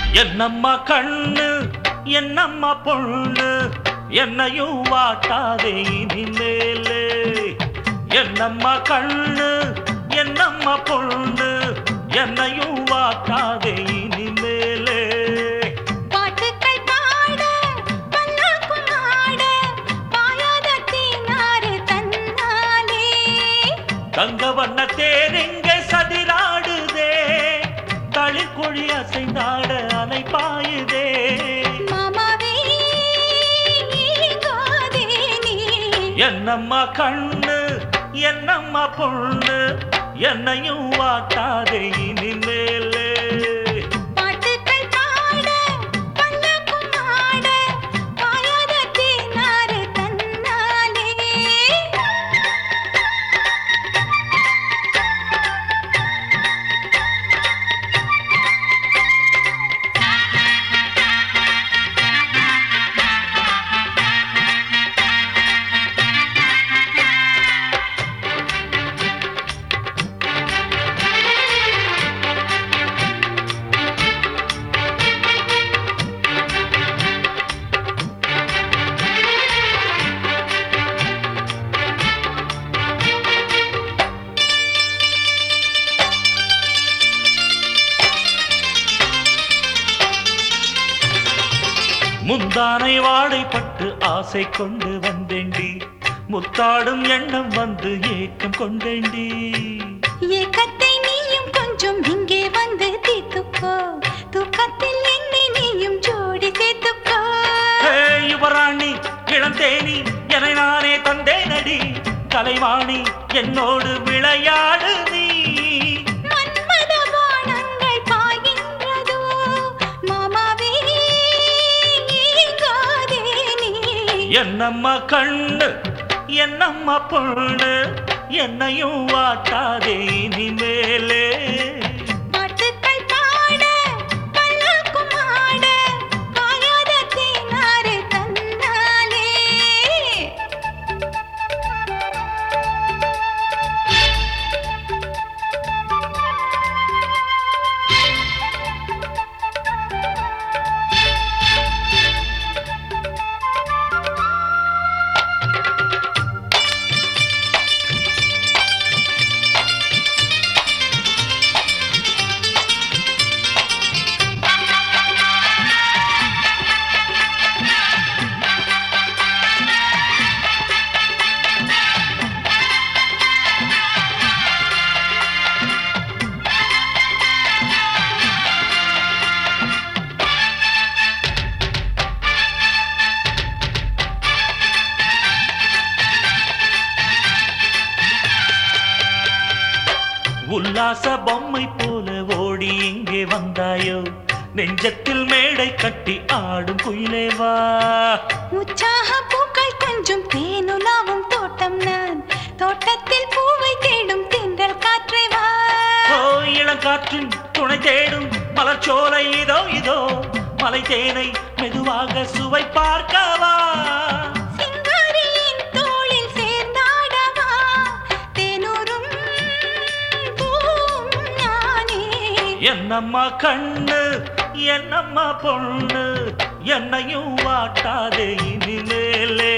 என்னம்மா கண்ணு என்னம்மா பொண்ணு என்னையும் வாட்டாதே இனிமேலே என்னம்மா கண்ணு என்னம்மா பொண்ணு என்னையும் வாட்டாதே இனிமேலே பாட்டுக்கள் பாட பல்லாக்கும் ஆட பாயாத தேனாறு தன்னாலே தங்க வண்ண தேரெங்க சதிராடுதே தளிர்கொழி அசைந்தாட அலை பாயுதே மாமாவே ஏங்காதே நீ என்னம்மா கண்ணு என்னம்மா பொண்ணு என்னையும் வாட்டாதே இனிமேலே பாட்டுக்கள் பாட பல்லாக்கும் ஆட பாயாத தேனாறு தன்னாலே முந்தானை வாடைப்பட்டு ஆசை கொண்டு வந்தேண்டி முத்தாடும் எண்ணம் வந்து ஏக்கம் கொண்டேண்டி ஏக்கத்தை நீயும் கொஞ்சம் இங்கே வந்து தீர்த்துக்கோ தூக்கத்தில் என்னை நீயும் ஜோடி சேர்த்துக்கோ ஹே யுவராணி இளந்தேனி என நானே தந்தேனடி கலைவாணி என்னோடு விளையாடு நீ மன்மத பானங்கள் பாய்கின்றதோ மாமாவே ஏங்காதே நீ என்னம்மா கண்ணு என்னம்மா பொண்ணு என்னையும் வாட்டாதே இனிமேலே பாட்டுக்கள் பாட பல்லாக்கும் ஆட பாயாத தேனாறு தன்னாலே உல்லாச பொம்மை போல ஓடி இங்கே வந்தாயோ நெஞ்சத்தில் மேடை கட்டி ஆடும் குயிலே வா உற்சாக பூக்கள் கொஞ்சம் தேனுலாவும் தோட்டம் நான் தோட்டத்தில் பூவை தேடும் தென்றல் காற்றை வா ஓ இளங்காற்றின் துணை தேடும் மலர்ச்சோலை இதோ இதோ மலை தேனை மெதுவாக சுவை பார்க்கவா சிங்காரியின் தோளில் சேர்ந்தாடவா தேனூரும் பூவும் நானே என்னம்மா கண்ணு என்னம்மா பொண்ணு என்னையும் வாட்டாதே இனிமேலே